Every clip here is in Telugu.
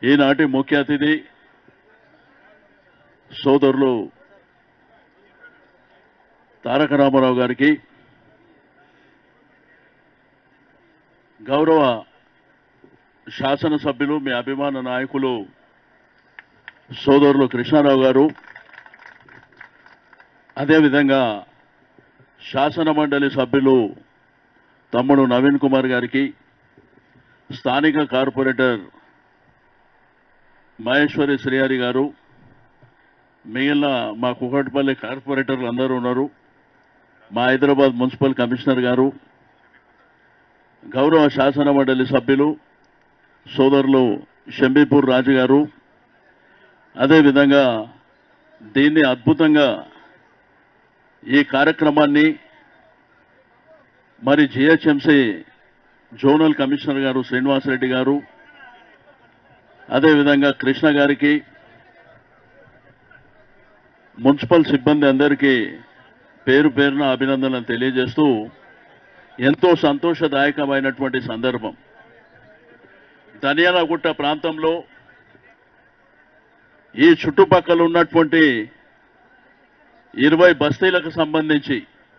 ఈనాటి ముఖ్య అతిథి సోదరులు తారక రామారావు గారికి గౌరవ శాసనసభ్యులు మీ అభిమాన నాయకులు సోదరులు కృష్ణారావు గారు అదేవిధంగా శాసన మండలి సభ్యులు తమ్ముడు నవీన్ కుమార్ గారికి స్థానిక కార్పొరేటర్ మహేశ్వరి శ్రీహరి గారు మిగిలిన మా కుకట్పల్లి కార్పొరేటర్లు అందరూ ఉన్నారు మా హైదరాబాద్ మున్సిపల్ కమిషనర్ గారు గౌరవ శాసన మండలి సభ్యులు సోదరులు షంబీపూర్ రాజు గారు అదేవిధంగా దీన్ని అద్భుతంగా ఈ కార్యక్రమాన్ని మరి జిహెచ్ఎంసి జోనల్ కమిషనర్ గారు శ్రీనివాసరెడ్డి గారు అదేవిధంగా కృష్ణ గారికి మున్సిపల్ సిబ్బంది అందరికీ పేరు పేరున అభినందనలు తెలియజేస్తూ ఎంతో సంతోషదాయకమైనటువంటి సందర్భం ధనియాలగుట్ట ప్రాంతంలో ఈ చుట్టుపక్కల ఉన్నటువంటి ఇరవై బస్తీలకు సంబంధించి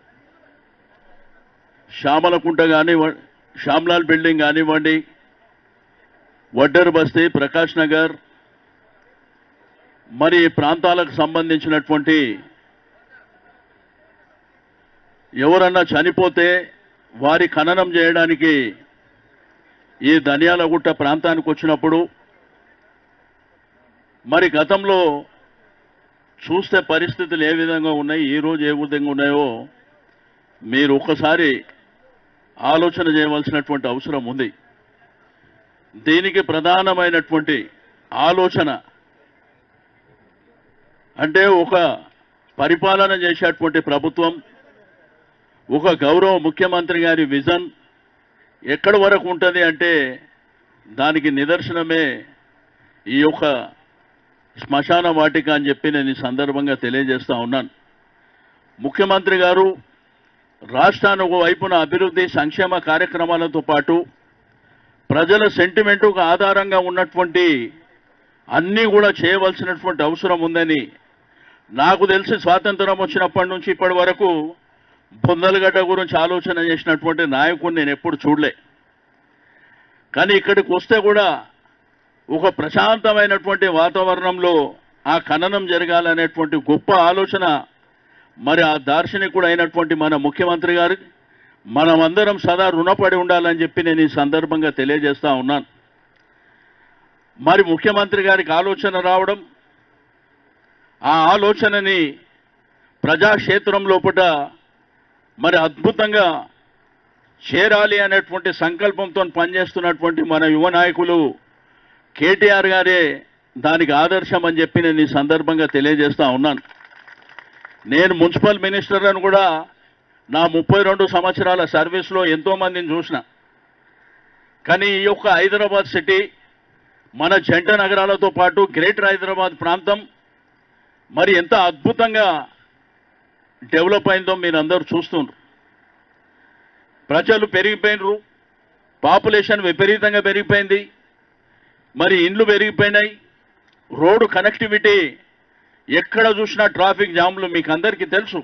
శ్యామలకుంట కానివ్వండి శ్యామ్లాల్ బిల్డింగ్ కానివ్వండి వడ్డర్ బస్తీ ప్రకాష్ నగర్ మరి ఈ ప్రాంతాలకు సంబంధించినటువంటి ఎవరన్నా చనిపోతే వారి ఖననం చేయడానికి ఈ ధనియాలగుట్ట ప్రాంతానికి వచ్చినప్పుడు మరి గతంలో చూస్తే పరిస్థితులు ఏ విధంగా ఉన్నాయి ఈ రోజు ఏ విధంగా ఉన్నాయో మీరు ఒక్కసారి ఆలోచన చేయవలసినటువంటి అవసరం ఉంది దీనికి ప్రధానమైనటువంటి ఆలోచన అంటే ఒక పరిపాలన చేసేటువంటి ప్రభుత్వం ఒక గౌరవ ముఖ్యమంత్రి గారి విజన్ ఎక్కడి వరకు ఉంటుంది అంటే దానికి నిదర్శనమే ఈ యొక్క శ్మశాన వాటిక అని చెప్పి నేను ఈ సందర్భంగా తెలియజేస్తా ఉన్నాను ముఖ్యమంత్రి గారు రాష్ట్రాన్ని ఒక వైపున అభివృద్ధి సంక్షేమ కార్యక్రమాలతో పాటు ప్రజల సెంటిమెంటుకు ఆధారంగా ఉన్నటువంటి అన్నీ కూడా చేయవలసినటువంటి అవసరం ఉందని నాకు తెలిసి స్వాతంత్రం వచ్చినప్పటి నుంచి ఇప్పటి వరకు బొందలగడ్డ గురించి ఆలోచన చేసినటువంటి నాయకుడిని నేను ఎప్పుడు చూడలే కానీ ఇక్కడికి వస్తే కూడా ఒక ప్రశాంతమైనటువంటి వాతావరణంలో ఆ ఖననం జరగాలనేటువంటి గొప్ప ఆలోచన మరి ఆ దార్శనికుడు అయినటువంటి మన ముఖ్యమంత్రి గారు మనమందరం సదా రుణపడి ఉండాలని చెప్పి నేను ఈ సందర్భంగా తెలియజేస్తా ఉన్నాను మరి ముఖ్యమంత్రి గారికి ఆలోచన రావడం ఆ ఆలోచనని ప్రజాక్షేత్రం లోపల మరి అద్భుతంగా చేరాలి అనేటువంటి సంకల్పంతో పనిచేస్తున్నటువంటి మన యువ నాయకులు కేటీఆర్ గారే దానికి ఆదర్శం అని చెప్పి నేను ఈ సందర్భంగా తెలియజేస్తా ఉన్నాను నేను మున్సిపల్ మినిస్టర్ అని కూడా నా ముప్పై రెండు సంవత్సరాల సర్వీస్లో ఎంతో మందిని చూసిన కానీ ఈ యొక్క హైదరాబాద్ సిటీ మన జంట నగరాలతో పాటు గ్రేటర్ హైదరాబాద్ ప్రాంతం మరి ఎంత అద్భుతంగా డెవలప్ అయిందో మీరు అందరూ చూస్తున్నారు ప్రజలు పెరిగిపోయినరు పాపులేషన్ విపరీతంగా పెరిగిపోయింది మరి ఇండ్లు పెరిగిపోయినాయి రోడ్డు కనెక్టివిటీ ఎక్కడ చూసినా ట్రాఫిక్ జామ్లు మీకు అందరికీ తెలుసు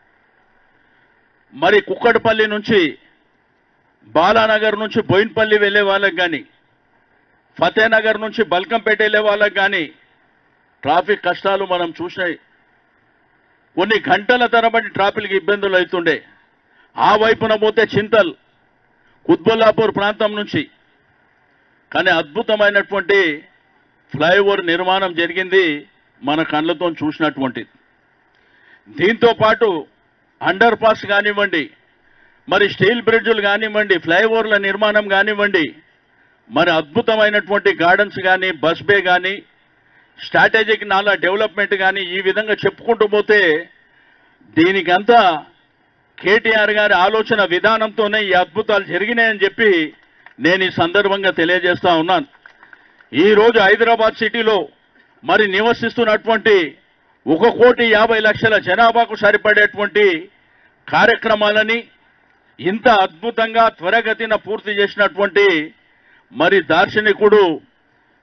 మరి కుక్కడపల్లి నుంచి బాలానగర్ నుంచి బోయిన్పల్లి వెళ్ళే వాళ్ళకి కానీ ఫతేనగర్ నుంచి బల్కంపేట వెళ్ళే వాళ్ళకి కానీ ట్రాఫిక్ కష్టాలు మనం చూసినాయి కొన్ని గంటల తరబడి ట్రాఫిక్ ఇబ్బందులు అవుతుండే ఆ వైపున పోతే చింతల్ కుత్బుల్లాపూర్ ప్రాంతం నుంచి కానీ అద్భుతమైనటువంటి ఫ్లైఓవర్ నిర్మాణం జరిగింది మన కళ్ళతో చూసినటువంటిది దీంతో పాటు అండర్ పాస్ కానివ్వండి మరి స్టీల్ బ్రిడ్జులు కానివ్వండి ఫ్లైఓవర్ల నిర్మాణం కానివ్వండి మరి అద్భుతమైనటువంటి గార్డెన్స్ కానీ బస్ బే కానీ స్ట్రాటజిక్ నాలా డెవలప్మెంట్ కానీ ఈ విధంగా చెప్పుకుంటూ పోతే దీనికంతా కేటీఆర్ గారి ఆలోచన విధానంతోనే ఈ అద్భుతాలు జరిగినాయని చెప్పి నేను ఈ సందర్భంగా తెలియజేస్తా ఉన్నాను ఈ రోజు హైదరాబాద్ సిటీలో మరి నివసిస్తున్నటువంటి ఒక కోటి యాభై లక్షల జనాభాకు సరిపడేటువంటి కార్యక్రమాలని ఇంత అద్భుతంగా త్వరగతిన పూర్తి చేసినటువంటి మరి దార్శనికుడు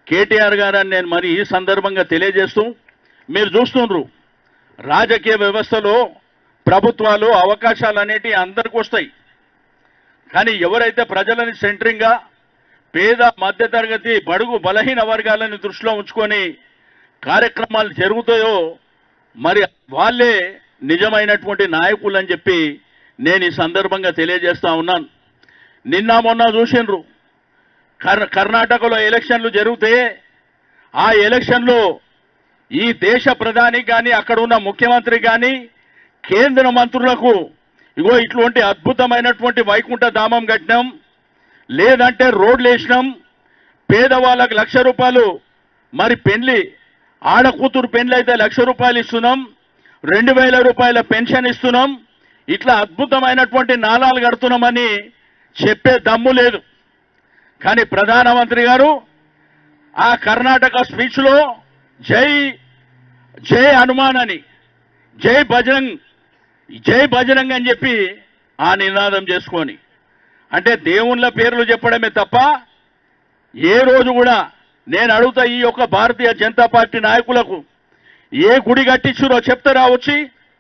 కేటీఆర్ గారని నేను మరి ఈ సందర్భంగా తెలియజేస్తూ మీరు చూస్తుండ్రు రాజకీయ వ్యవస్థలో ప్రభుత్వాలు అవకాశాలు అనేటివి అందరికి వస్తాయి కానీ ఎవరైతే ప్రజలని సెంటరింగ్గా పేద మధ్యతరగతి బడుగు బలహీన వర్గాలని దృష్టిలో ఉంచుకొని కార్యక్రమాలు జరుగుతాయో మరి వాళ్ళే నిజమైనటువంటి నాయకులు అని చెప్పి నేను ఈ సందర్భంగా తెలియజేస్తా ఉన్నాను నిన్న మొన్న చూసిండ్రు కర్ కర్ణాటకలో ఎలక్షన్లు జరిగితే ఆ ఎలక్షన్లో ఈ దేశ ప్రధాని కానీ అక్కడ ఉన్న ముఖ్యమంత్రి కానీ కేంద్ర మంత్రులకు ఇగో ఇటువంటి అద్భుతమైనటువంటి వైకుంఠ ధామం కట్టినాం లేదంటే రోడ్లు వేసినాం పేదవాళ్ళకి లక్ష రూపాయలు మరి పెళ్లి ఆడ కూతురు పెళ్లి అయితే లక్ష రూపాయలు ఇస్తున్నాం రెండు వేల రూపాయల పెన్షన్ ఇస్తున్నాం ఇట్లా అద్భుతమైనటువంటి నాళాలు కడుతున్నామని చెప్పే దమ్ము లేదు కానీ ప్రధానమంత్రి గారు ఆ కర్ణాటక స్పీచ్లో జై జై హనుమాన్ అని జై బజరంగ్ జై బజరంగ్ అని చెప్పి ఆ నినాదం చేసుకొని అంటే దేవుళ్ళ పేర్లు చెప్పడమే తప్ప ఏ రోజు కూడా నేను అడుగుతా ఈ యొక్క భారతీయ జనతా పార్టీ నాయకులకు ఏ గుడి కట్టించురో చెప్తారా వచ్చి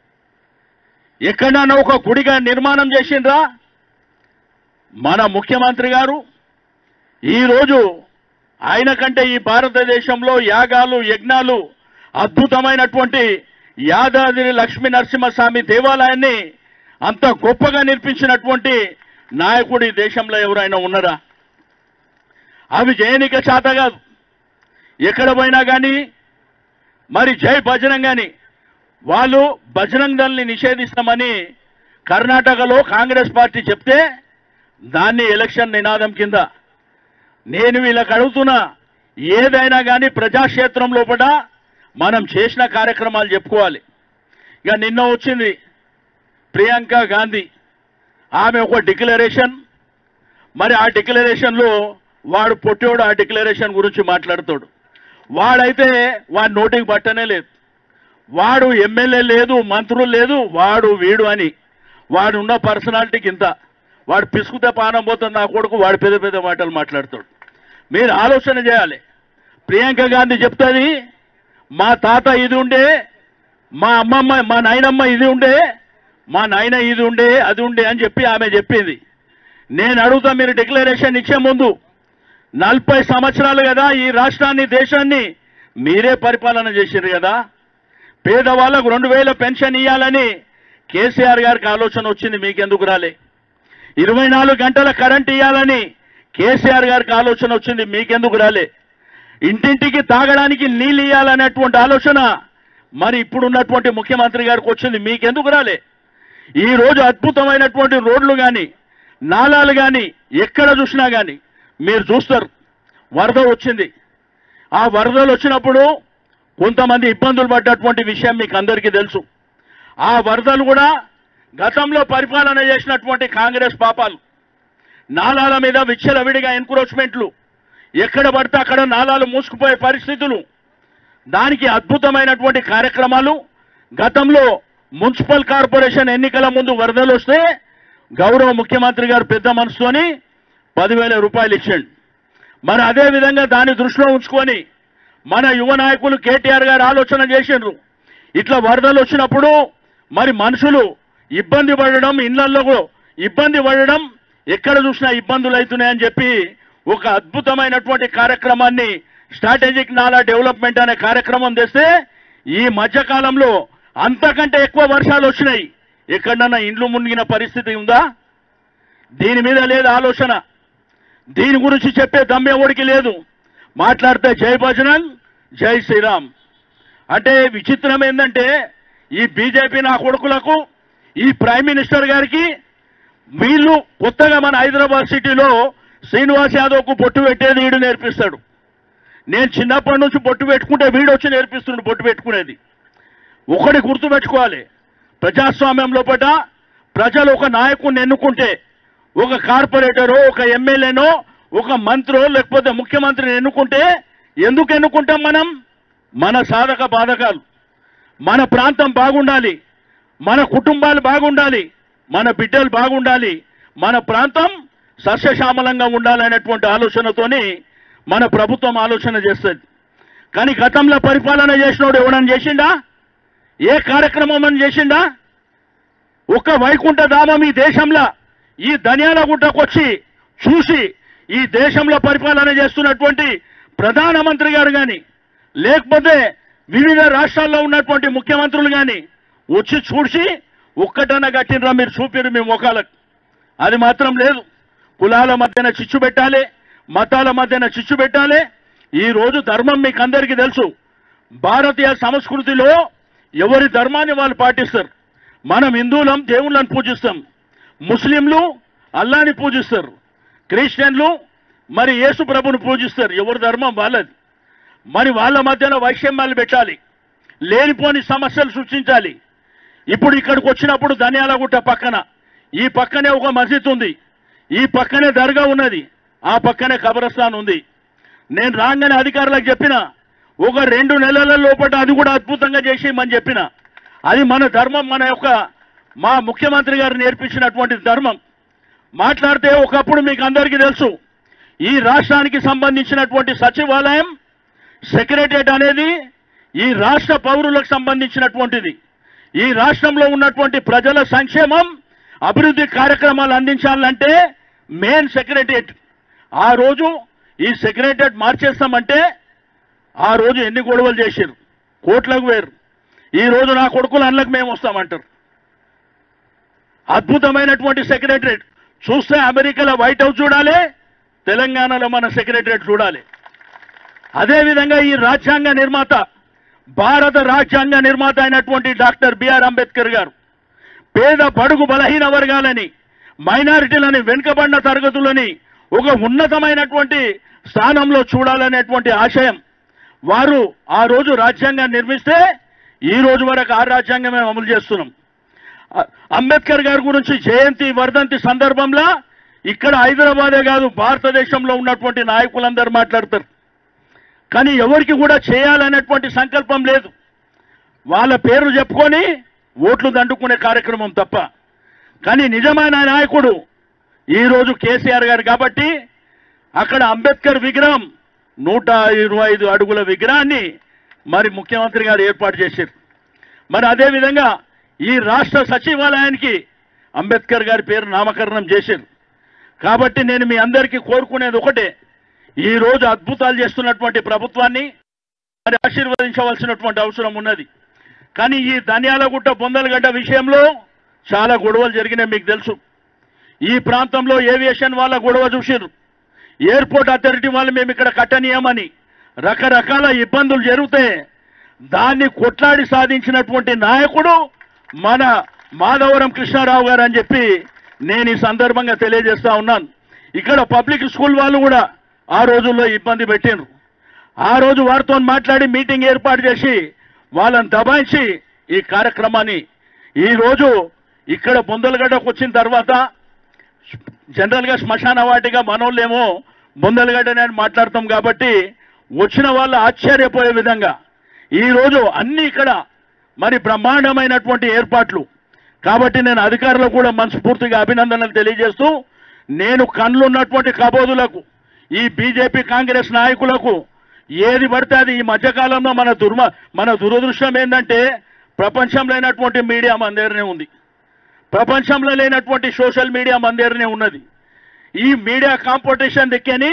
ఎక్కడన్నా ఒక గుడిగా నిర్మాణం చేసిండ్రా మన ముఖ్యమంత్రి గారు ఈరోజు ఆయన కంటే ఈ భారతదేశంలో యాగాలు యజ్ఞాలు అద్భుతమైనటువంటి యాదాద్రి లక్ష్మీ నరసింహస్వామి దేవాలయాన్ని అంత గొప్పగా నిర్మించినటువంటి నాయకుడు ఈ దేశంలో ఎవరైనా ఉన్నారా అవి జయనిక చేత కాదు ఎక్కడ పోయినా కానీ మరి జై బజరంగ్ అని వాళ్ళు బజరంగ్ దళని నిషేధిస్తామని కర్ణాటకలో కాంగ్రెస్ పార్టీ చెప్తే దాన్ని ఎలక్షన్ నినాదం కింద నేను వీళ్ళకి అడుగుతున్నా ఏదైనా కానీ ప్రజాక్షేత్రం లోపల మనం చేసిన కార్యక్రమాలు చెప్పుకోవాలి ఇక నిన్న వచ్చింది ప్రియాంక గాంధీ ఆమె ఒక డిక్లరేషన్ మరి ఆ డిక్లరేషన్లో వాడు పొట్టోడు ఆ డిక్లరేషన్ గురించి మాట్లాడుతాడు వాడైతే వాడి నోటికి పట్టనే లేదు వాడు ఎమ్మెల్యే లేదు మంత్రులు లేదు వాడు వీడు అని వాడు ఉన్న పర్సనాలిటీకి ఇంత వాడు పిసుకుతే పానం పోతుంది నా కొడుకు వాడు పెద్ద పెద్ద మాటలు మాట్లాడతాడు మీరు ఆలోచన చేయాలి ప్రియాంక గాంధీ చెప్తుంది మా తాత ఇది ఉండే మా అమ్మమ్మ మా నాయనమ్మ ఇది ఉండే మా నాయన ఇది ఉండే అది ఉండే అని చెప్పి ఆమె చెప్పింది నేను అడుగుతా మీరు డిక్లరేషన్ ఇచ్చే ముందు నలభై సంవత్సరాలు కదా ఈ రాష్ట్రాన్ని దేశాన్ని మీరే పరిపాలన చేశారు కదా పేదవాళ్ళకు రెండు వేల పెన్షన్ ఇవ్వాలని కేసీఆర్ గారికి ఆలోచన వచ్చింది మీకెందుకు రాలే ఇరవై నాలుగు గంటల కరెంట్ ఇవ్వాలని కేసీఆర్ గారికి ఆలోచన వచ్చింది మీకెందుకు రాలే ఇంటింటికి తాగడానికి నీళ్ళు ఇవ్వాలనేటువంటి ఆలోచన మరి ఇప్పుడున్నటువంటి ముఖ్యమంత్రి గారికి వచ్చింది మీకెందుకు రాలే ఈ రోజు అద్భుతమైనటువంటి రోడ్లు కానీ నాలాలు కానీ ఎక్కడ చూసినా కానీ మీరు చూస్తారు వరద వచ్చింది ఆ వరదలు వచ్చినప్పుడు కొంతమంది ఇబ్బందులు పడ్డటువంటి విషయం మీకు అందరికీ తెలుసు ఆ వరదలు కూడా గతంలో పరిపాలన చేసినటువంటి కాంగ్రెస్ పాపాలు నాలాల మీద విచ్చలవిడిగా ఎన్క్రోచ్మెంట్లు ఎక్కడ పడితే అక్కడ నాలాలు మూసుకుపోయే పరిస్థితులు దానికి అద్భుతమైనటువంటి కార్యక్రమాలు గతంలో మున్సిపల్ కార్పొరేషన్ ఎన్నికల ముందు వరదలు వస్తే గౌరవ ముఖ్యమంత్రి గారు పెద్ద మనసుతోని పదివేల రూపాయలు ఇచ్చిండు మరి అదే విధంగా దాన్ని దృష్టిలో ఉంచుకొని మన యువ నాయకులు కేటీఆర్ గారు ఆలోచన చేసిండ్రు ఇట్లా వరదలు వచ్చినప్పుడు మరి మనుషులు ఇబ్బంది పడడం ఇళ్లలో కూడా ఇబ్బంది పడడం ఎక్కడ చూసినా ఇబ్బందులు అవుతున్నాయని చెప్పి ఒక అద్భుతమైనటువంటి కార్యక్రమాన్ని స్ట్రాటజిక్ నాలా డెవలప్మెంట్ అనే కార్యక్రమం తెస్తే ఈ మధ్య కాలంలో అంతకంటే ఎక్కువ వర్షాలు వచ్చినాయి ఎక్కడన్నా ఇండ్లు మునిగిన పరిస్థితి ఉందా దీని మీద లేదు ఆలోచన దీని గురించి చెప్పే దమ్మెవడికి లేదు మాట్లాడితే జై భజనంగ్ జై శ్రీరామ్ అంటే విచిత్రం ఏంటంటే ఈ బీజేపీ నా కొడుకులకు ఈ ప్రైమ్ మినిస్టర్ గారికి వీళ్ళు కొత్తగా మన హైదరాబాద్ సిటీలో శ్రీనివాస్ యాదవ్కు బొట్టు పెట్టేది వీడు నేర్పిస్తాడు నేను చిన్నప్పటి నుంచి బొట్టు పెట్టుకుంటే వీడు వచ్చి నేర్పిస్తున్నాడు బొట్టు పెట్టుకునేది ఒకటి గుర్తుపెట్టుకోవాలి ప్రజాస్వామ్యం లోపల ప్రజలు ఒక నాయకుడిని ఎన్నుకుంటే ఒక కార్పొరేటరో ఒక ఎమ్మెల్యేనో ఒక మంత్రో లేకపోతే ముఖ్యమంత్రిని ఎన్నుకుంటే ఎందుకు ఎన్నుకుంటాం మనం మన సాధక బాధకాలు మన ప్రాంతం బాగుండాలి మన కుటుంబాలు బాగుండాలి మన బిడ్డలు బాగుండాలి మన ప్రాంతం సస్యశ్యామలంగా ఉండాలనేటువంటి ఆలోచనతోని మన ప్రభుత్వం ఆలోచన చేస్తుంది కానీ గతంలో పరిపాలన చేసినోడు ఎవడని చేసిండా ఏ కార్యక్రమం అని చేసిండా ఒక్క వైకుంఠ ధామం ఈ దేశంలో ఈ ధనియాల గుట్టకొచ్చి చూసి ఈ దేశంలో పరిపాలన చేస్తున్నటువంటి ప్రధానమంత్రి గారు కానీ లేకపోతే వివిధ రాష్ట్రాల్లో ఉన్నటువంటి ముఖ్యమంత్రులు కానీ వచ్చి చూసి ఒక్కటన్నా కట్టినరా మీరు చూపిరు మీ ముఖాలకు అది మాత్రం లేదు కులాల మధ్యన చిచ్చు పెట్టాలి మతాల మధ్యన చిచ్చు పెట్టాలి ఈ రోజు ధర్మం మీకు అందరికీ తెలుసు భారతీయ సంస్కృతిలో ఎవరి ధర్మాన్ని వాళ్ళు పాటిస్తారు మనం హిందువులం దేవుళ్ళని పూజిస్తాం ముస్లింలు అల్లాని పూజిస్తారు క్రిస్టియన్లు మరి యేసు ప్రభుని పూజిస్తారు ఎవరి ధర్మం వాళ్ళది మరి వాళ్ళ మధ్యన వైషమ్యాలు పెట్టాలి లేనిపోని సమస్యలు సృష్టించాలి ఇప్పుడు ఇక్కడికి వచ్చినప్పుడు ధనియాలగుట్ట పక్కన ఈ పక్కనే ఒక మసీద్ ఉంది ఈ పక్కనే దర్గా ఉన్నది ఆ పక్కనే కబరస్థాన్ ఉంది నేను రాగానే అధికారులకు చెప్పిన ఒక రెండు నెలల లోపల అది కూడా అద్భుతంగా చేసేయమని చెప్పిన అది మన ధర్మం మన యొక్క మా ముఖ్యమంత్రి గారు నేర్పించినటువంటి ధర్మం మాట్లాడితే ఒకప్పుడు మీకు అందరికీ తెలుసు ఈ రాష్ట్రానికి సంబంధించినటువంటి సచివాలయం సెక్రటరియట్ అనేది ఈ రాష్ట్ర పౌరులకు సంబంధించినటువంటిది ఈ రాష్ట్రంలో ఉన్నటువంటి ప్రజల సంక్షేమం అభివృద్ధి కార్యక్రమాలు అందించాలంటే మెయిన్ సెక్రటరియట్ ఆ రోజు ఈ సెక్రటరియట్ మార్చేస్తామంటే ఆ రోజు ఎన్ని గొడవలు చేశారు కోట్లకు వేరు ఈ రోజు నా కొడుకులు అన్నలకు మేము వస్తామంటారు అద్భుతమైనటువంటి సెక్రటరియట్ చూస్తే అమెరికాలో వైట్ హౌస్ చూడాలి తెలంగాణలో మన సెక్రటరియట్ చూడాలి అదేవిధంగా ఈ రాజ్యాంగ నిర్మాత భారత రాజ్యాంగ నిర్మాత అయినటువంటి డాక్టర్ బిఆర్ అంబేద్కర్ గారు పేద బడుగు బలహీన వర్గాలని మైనారిటీలని వెనుకబడిన తరగతులని ఒక ఉన్నతమైనటువంటి స్థానంలో చూడాలనేటువంటి ఆశయం వారు ఆ రోజు రాజ్యాంగాన్ని నిర్మిస్తే ఈ రోజు వరకు ఆ రాజ్యాంగమే అమలు చేస్తున్నాం అ- అంబేద్కర్ గారి గురించి జయంతి వర్ధంతి సందర్భంలో ఇక్కడ హైదరాబాదే కాదు భారతదేశంలో ఉన్నటువంటి నాయకులందరూ మాట్లాడతారు కానీ ఎవరికి కూడా చేయాలనేటువంటి సంకల్పం లేదు వాళ్ళ పేర్లు చెప్పుకొని ఓట్లు దండుకునే కార్యక్రమం తప్ప కానీ నిజమైన నాయకుడు ఈరోజు కేసీఆర్ గారు కాబట్టి అక్కడ అంబేద్కర్ విగ్రహం నూట ఇరవై ఐదు అడుగుల విగ్రహాన్ని మరి ముఖ్యమంత్రి గారు ఏర్పాటు చేశారు మరి అదేవిధంగా ఈ రాష్ట్ర సచివాలయానికి అంబేద్కర్ గారి పేరు నామకరణం చేశారు కాబట్టి నేను మీ అందరికీ కోరుకునేది ఒకటే ఈ రోజు అద్భుతాలు చేస్తున్నటువంటి ప్రభుత్వాన్ని మరి ఆశీర్వదించవలసినటువంటి అవసరం ఉన్నది కానీ ఈ ధనియాలగుట్ట బొందలగడ్డ విషయంలో చాలా గొడవలు జరిగినాయి మీకు తెలుసు ఈ ప్రాంతంలో ఏవియేషన్ వాళ్ళ గొడవ చూసిర్రు ఎయిర్పోర్ట్ అథారిటీ వాళ్ళు మేము ఇక్కడ కట్టనీయమని రకరకాల ఇబ్బందులు జరిగితే దాన్ని కొట్లాడి సాధించినటువంటి నాయకుడు మన మాధవరం కృష్ణారావు గారు అని చెప్పి నేను ఈ సందర్భంగా తెలియజేస్తా ఉన్నాను ఇక్కడ పబ్లిక్ స్కూల్ వాళ్ళు కూడా ఆ రోజుల్లో ఇబ్బంది పెట్టిండ్రు ఆ రోజు వారితో మాట్లాడి మీటింగ్ ఏర్పాటు చేసి వాళ్ళని దబాయించి ఈ కార్యక్రమాన్ని ఈ రోజు ఇక్కడ బొందలగడ్డకు వచ్చిన తర్వాత జనరల్ గా శ్మశాన వాటిగా మనోళ్ళేమో బొందలగడ్డని అని మాట్లాడతాం కాబట్టి వచ్చిన వాళ్ళు ఆశ్చర్యపోయే విధంగా ఈ రోజు అన్ని ఇక్కడ మరి బ్రహ్మాండమైనటువంటి ఏర్పాట్లు కాబట్టి నేను అధికారులకు కూడా మనస్ఫూర్తిగా అభినందనలు తెలియజేస్తూ నేను కళ్ళున్నటువంటి కబోదులకు ఈ బీజేపీ కాంగ్రెస్ నాయకులకు ఏది పడితే అది ఈ మధ్యకాలంలో మన దుర్మ మన దురదృష్టం ఏంటంటే ప్రపంచంలో లేనటువంటి మీడియా మన దగ్గరనే ఉంది ప్రపంచంలో లేనటువంటి సోషల్ మీడియా మన దగ్గరనే ఉన్నది ఈ మీడియా కాంపిటీషన్ దిక్కని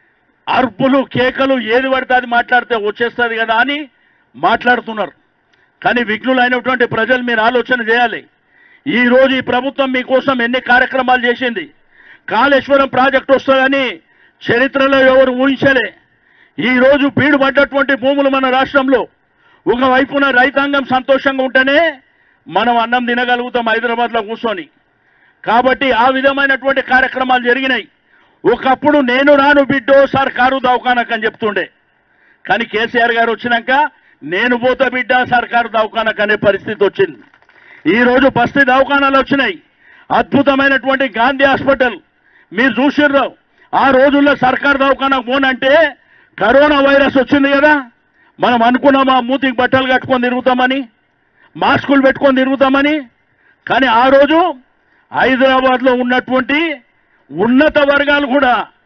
అర్పులు కేకలు ఏది పడితే అది మాట్లాడితే వచ్చేస్తుంది కదా అని మాట్లాడుతున్నారు కానీ విఘ్నులైనటువంటి ప్రజలు మీరు ఆలోచన చేయాలి ఈ రోజు ఈ ప్రభుత్వం మీకోసం ఎన్ని కార్యక్రమాలు చేసింది కాళేశ్వరం ప్రాజెక్టు వస్తుందని చరిత్రలో ఎవరు ఊహించలే ఈ రోజు బీడు పడ్డటువంటి భూములు మన రాష్ట్రంలో ఒకవైపున రైతాంగం సంతోషంగా ఉంటేనే మనం అన్నం తినగలుగుతాం హైదరాబాద్ లో కూర్చొని కాబట్టి ఆ విధమైనటువంటి కార్యక్రమాలు జరిగినాయి ఒకప్పుడు నేను రాను బిడ్డో సర్కారు దవాఖానకు అని చెప్తుండే కానీ కేసీఆర్ గారు వచ్చినాక నేను పోతా బిడ్డ సర్కారు దవాఖానకు అనే పరిస్థితి వచ్చింది ఈ రోజు బస్తీ దవాఖానాలు వచ్చినాయి అద్భుతమైనటువంటి గాంధీ హాస్పిటల్ మీరు చూసిర్రు ఆ రోజుల్లో సర్కారు దవాఖానకు పోనంటే కరోనా వైరస్ వచ్చింది కదా మనం అనుకున్నాం ఆ మూతికి బట్టలు కట్టుకొని తిరుగుతామని మాస్కులు పెట్టుకొని తిరుగుతామని కానీ ఆ రోజు హైదరాబాద్లో ఉన్నటువంటి ఉన్నత వర్గాలు కూడా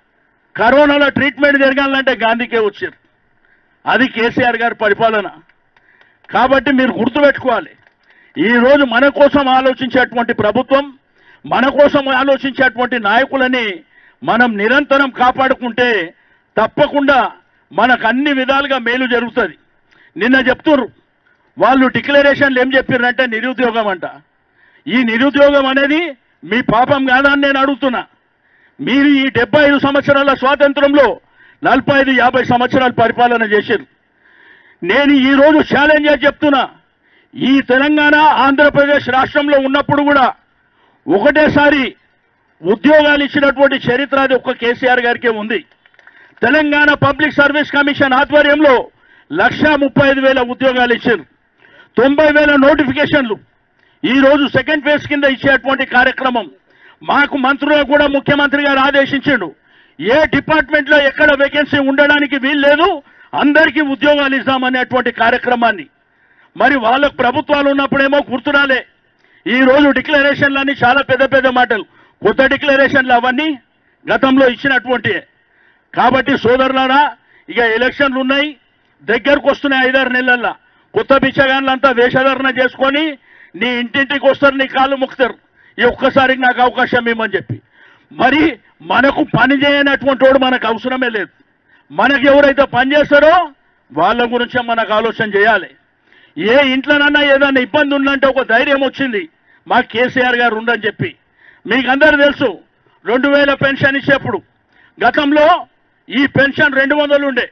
కరోనాలో ట్రీట్మెంట్ జరగాలంటే గాంధీకే వచ్చారు అది కేసీఆర్ గారి పరిపాలన కాబట్టి మీరు గుర్తుపెట్టుకోవాలి ఈ రోజు మన కోసం ఆలోచించేటువంటి ప్రభుత్వం మన కోసం ఆలోచించేటువంటి నాయకులని మనం నిరంతరం కాపాడుకుంటే తప్పకుండా మనకు అన్ని విధాలుగా మేలు జరుగుతుంది నిన్న చెప్తున్నారు వాళ్ళు డిక్లరేషన్లు ఏం చెప్పారంటే నిరుద్యోగం అంట ఈ నిరుద్యోగం అనేది మీ పాపం కాదా అని నేను అడుగుతున్నా మీరు ఈ డెబ్బై ఐదు సంవత్సరాల స్వాతంత్రంలో నలభై ఐదు యాభై సంవత్సరాలు పరిపాలన చేశారు నేను ఈ రోజు ఛాలెంజ్ చేసి చెప్తున్నా ఈ తెలంగాణ ఆంధ్రప్రదేశ్ రాష్ట్రంలో ఉన్నప్పుడు కూడా ఒకటేసారి ఉద్యోగాలు ఇచ్చినటువంటి చరిత్ర అది ఒక్క కేసీఆర్ గారికే ఉంది తెలంగాణ పబ్లిక్ సర్వీస్ కమిషన్ ఆధ్వర్యంలో లక్ష ముప్పై ఐదు వేల ఉద్యోగాలు ఇచ్చారు తొంభై వేల నోటిఫికేషన్లు ఈ రోజు సెకండ్ ఫేజ్ కింద ఇచ్చేటువంటి కార్యక్రమం మాకు మంత్రులకు కూడా ముఖ్యమంత్రి గారు ఆదేశించాడు ఏ డిపార్ట్మెంట్ లో ఎక్కడ వేకెన్సీ ఉండడానికి వీలు లేదు అందరికీ ఉద్యోగాలు ఇస్తామనేటువంటి కార్యక్రమాన్ని మరి వాళ్ళకు ప్రభుత్వాలు ఉన్నప్పుడేమో గుర్తురాలే ఈ రోజు డిక్లరేషన్లన్నీ చాలా పెద్ద పెద్ద మాటలు కొత్త డిక్లరేషన్లు అవన్నీ గతంలో ఇచ్చినటువంటి కాబట్టి సోదరులారా ఇక ఎలక్షన్లు ఉన్నాయి దగ్గరకు వస్తున్నాయి ఐదారు నెలల్లో కొత్త బిచ్చగాన్లంతా వేషధారణ చేసుకొని నీ ఇంటింటికి వస్తారు నీ కాళ్ళు ముక్తారు ఈ ఒక్కసారి నాకు అవకాశం ఇవ్వమని చెప్పి మరి మనకు పని చేయనటువంటి వాడు మనకు అవసరమే లేదు మనకు ఎవరైతే పని చేస్తారో వాళ్ళ గురించే మనకు ఆలోచన చేయాలి ఏ ఇంట్లోనన్నా ఏదైనా ఇబ్బంది ఉందంటే ఒక ధైర్యం వచ్చింది మా కేసీఆర్ గారు ఉండని చెప్పి మీకు అందరు తెలుసు రెండు వేల పెన్షన్ ఇచ్చేప్పుడు గతంలో ఈ పెన్షన్ రెండు వందలు ఉండే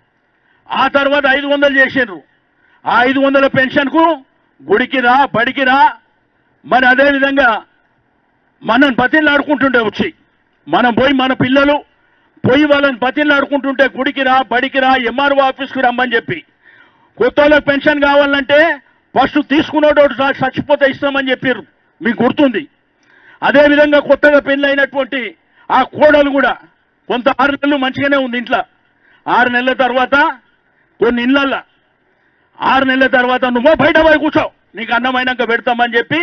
ఆ తర్వాత ఐదు వందలు చేసిండ్రు ఆ ఐదు వందల పెన్షన్కు గుడికి రా బడికి రా మరి అదే విధంగా మనం బతిలాడుకుంటుండే వచ్చి మనం పోయి మన పిల్లలు పోయి వాళ్ళని బతిలాడుకుంటుంటే గుడికి రా బడికి రా ఎంఆర్ఓ ఆఫీస్కి రమ్మని చెప్పి కొత్త వాళ్ళకి పెన్షన్ కావాలంటే ఫస్ట్ తీసుకునేటోడు చ- చచ్చిపోతే ఇస్తామని చెప్పారు మీకు గుర్తుంది అదేవిధంగా కొత్తగా పెళ్ళైనటువంటి ఆ కోడలు కూడా కొంత ఆరు నెలలు మంచిగానే ఉంది ఇంట్లో ఆరు నెలల తర్వాత కొన్ని ఇళ్ళల్లో ఆరు నెలల తర్వాత నువ్వు బయట పోయి కూర్చో నీకు అన్నమైనాక పెడతామని చెప్పి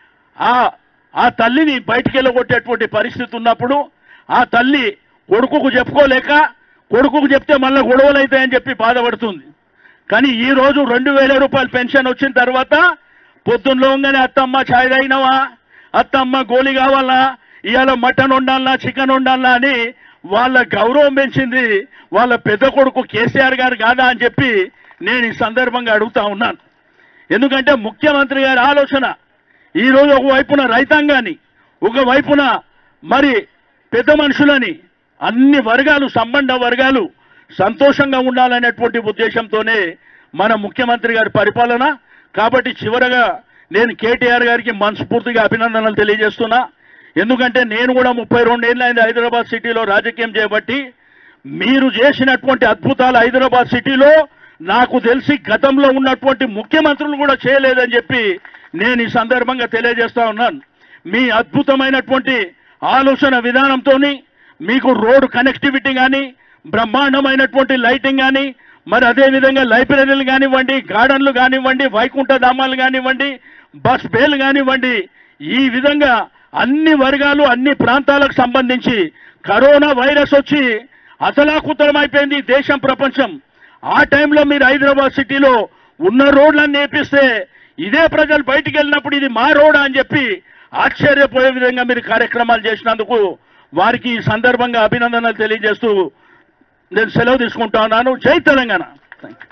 ఆ ఆ తల్లిని బయటికి వెళ్ళగొట్టేటువంటి పరిస్థితి ఉన్నప్పుడు ఆ తల్లి కొడుకుకు చెప్పుకోలేక కొడుకుకు చెప్తే మళ్ళీ గొడవలు అవుతాయని చెప్పి బాధపడుతుంది కానీ ఈ రోజు రెండు వేల రూపాయలు పెన్షన్ వచ్చిన తర్వాత పొద్దున్నలోగానే అత్తమ్మ ఛాయ్ తాగినవా అత్తమ్మ గోలి కావాలా ఇవాళ మటన్ వండాలా చికెన్ వండాలా అని వాళ్ళ గౌరవం పెంచింది వాళ్ళ పెద్ద కొడుకు కేసీఆర్ గారు కాదా అని చెప్పి నేను ఈ సందర్భంగా అడుగుతా ఉన్నాను ఎందుకంటే ముఖ్యమంత్రి గారి ఆలోచన ఈ రోజు ఒకవైపున రైతాంగాన్ని ఒకవైపున మరి పెద్ద మనుషులని అన్ని వర్గాలు సంబంధ వర్గాలు సంతోషంగా ఉండాలనేటువంటి ఉద్దేశంతోనే మన ముఖ్యమంత్రి గారి పరిపాలన కాబట్టి చివరగా నేను కేటీఆర్ గారికి మనస్ఫూర్తిగా అభినందనలు తెలియజేస్తున్నా ఎందుకంటే నేను కూడా ముప్పై రెండేళ్ళైంది హైదరాబాద్ సిటీలో రాజకీయం చేయబట్టి మీరు చేసినటువంటి అద్భుతాలు హైదరాబాద్ సిటీలో నాకు తెలిసి గతంలో ఉన్నటువంటి ముఖ్యమంత్రులు కూడా చేయలేదని చెప్పి నేను ఈ సందర్భంగా తెలియజేస్తా ఉన్నాను మీ అద్భుతమైనటువంటి ఆలోచన విధానంతో మీకు రోడ్ కనెక్టివిటీ కానీ బ్రహ్మాండమైనటువంటి లైటింగ్ కానీ మరి అదే విధంగా లైబ్రరీలు కానివ్వండి గార్డెన్లు కానివ్వండి వైకుంఠ ధామాలు కానివ్వండి బస్ బేలు కానివ్వండి ఈ విధంగా అన్ని వర్గాలు అన్ని ప్రాంతాలకు సంబంధించి కరోనా వైరస్ వచ్చి అతలాకుతలమైపోయింది దేశం ప్రపంచం ఆ టైంలో మీరు హైదరాబాద్ సిటీలో ఉన్న రోడ్లన్నీ నేపిస్తే ఇదే ప్రజలు బయటికి వెళ్ళినప్పుడు ఇది మా రోడా అని చెప్పి ఆశ్చర్యపోయే విధంగా మీరు కార్యక్రమాలు చేసినందుకు వారికి ఈ సందర్భంగా అభినందనలు తెలియజేస్తూ నేను సెలవు తీసుకుంటా ఉన్నాను జై తెలంగాణ థ్యాంక్ యూ